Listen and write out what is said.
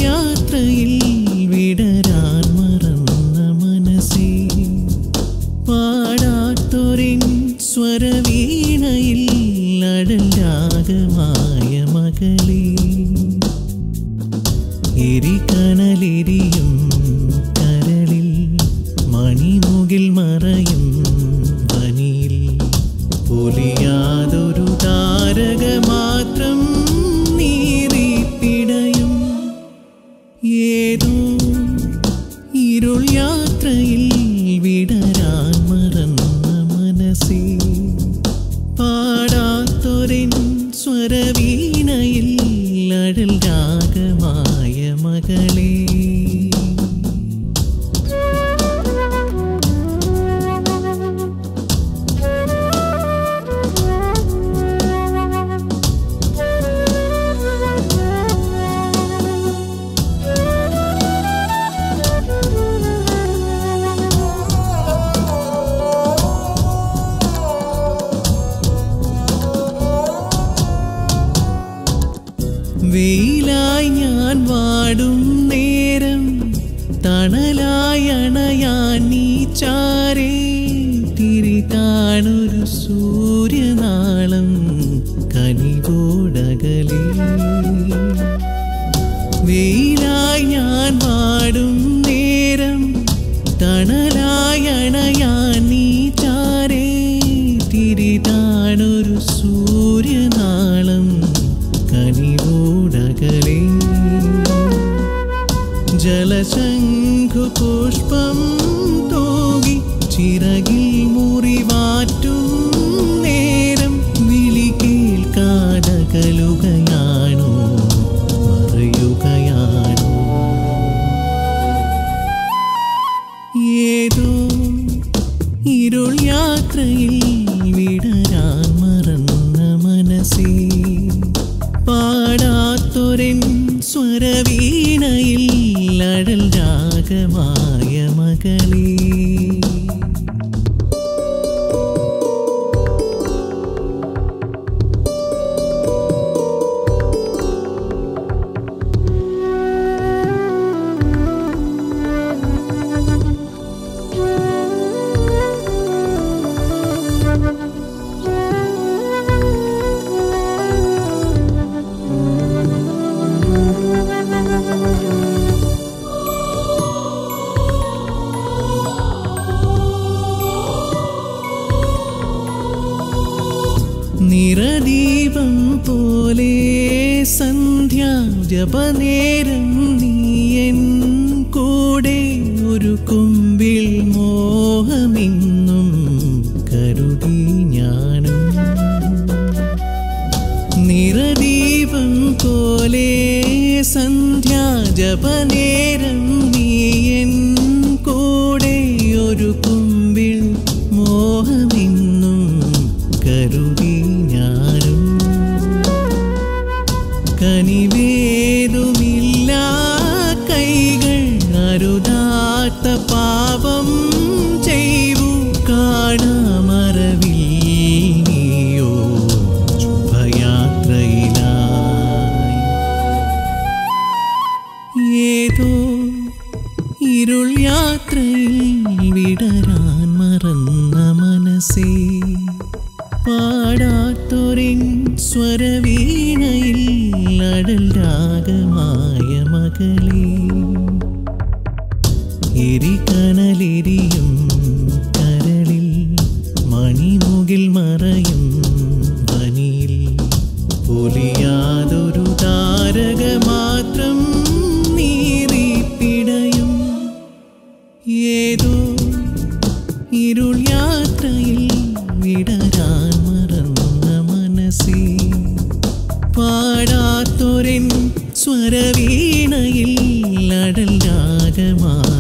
യാത്രയിൽ വിടരാൻ മറന്ന മനസ്സേ പാടാത്തൊരിൻ സ്വരവീണയിൽ അടൽ രാഗമായ മകളേ എരികനലെരിയും കരളിൽ മണിമുകിൽ മറയും വനിയിൽ പൊലിയാതൊരു താരക മാത്രം നീറിപ്പിടയും ഏതോ ഇരുൾ യാത്രയിൽ വിടരാൻ മറന്ന മനസ്സേ പാടാത്തൊരിൻ സ്വരവീണയിൽ അടൽ രാഗമായ മകളേ വെയിലായി ഞാൻ വാടും നേരം തണലായി അണയാൻ നീ ചാരേ തിരി കാണൊരു സൂര്യനാളം കനികോടകലേ വെയിലായി ഞാൻ വാടും നേരം തണലായി അണയാൻ നീ ചാരേ തിരി താണൊരു സൂര്യനാളം കനിവോടകലേ ജലശംഖു പുഷ്പം തോകി ചിറകിൽ മുറിവാറ്റും നേരം വിളി കേൾക്കാതകലുകയാണോ മറയുകയാണോ ഏതോ ഇരുൾ യാത്രയിൽ വിടരാൻ മറന്ന മനസ്സേ പാടാത്തൊരൻ സ്വരവീണയിൽ അടൽ രാഗമായ മകളേ നിറദീപം പോലെ സന്ധ്യ ജപനേരം നീയൻ കൂടെ ഒരു കുമ്പിൽ മോഹമെന്നും കരുതി ഞാനും നിറദീപം പോലെ സന്ധ്യ ജപനേരം നീയൻ കൂടെ ഒരു കുമ്പിൽ മോഹമെന്നും കരുതി ഞാനും കനിവേതുമില്ല കൈകൾ അരുതാത്ത പാപം ചെയ്തു കാണാമറവിൽ നീയോ ശുഭയാത്രയിലായി ഏതോ ഇരുൾ യാത്രയിൽ വിടരാൻ മറന്ന മനസ്സേ പാടാത്തൊരിൻ സ്വരവീണയിൽ അടൽ രാഗമായ മകളേ എരികനലെരിയും കരളിൽ മണിമുകിൽ മറയും വനിയിൽ പൊലിയാതൊരു താരക മാത്രം നീറിപ്പിടയും ഏതോ ഇരുൾ യാത്രയിൽ വിടരാൻ മറന്ന മനസ്സേ പാടാത്തൊരൻ സ്വരവീണയിൽ അടൽ രാഗമായ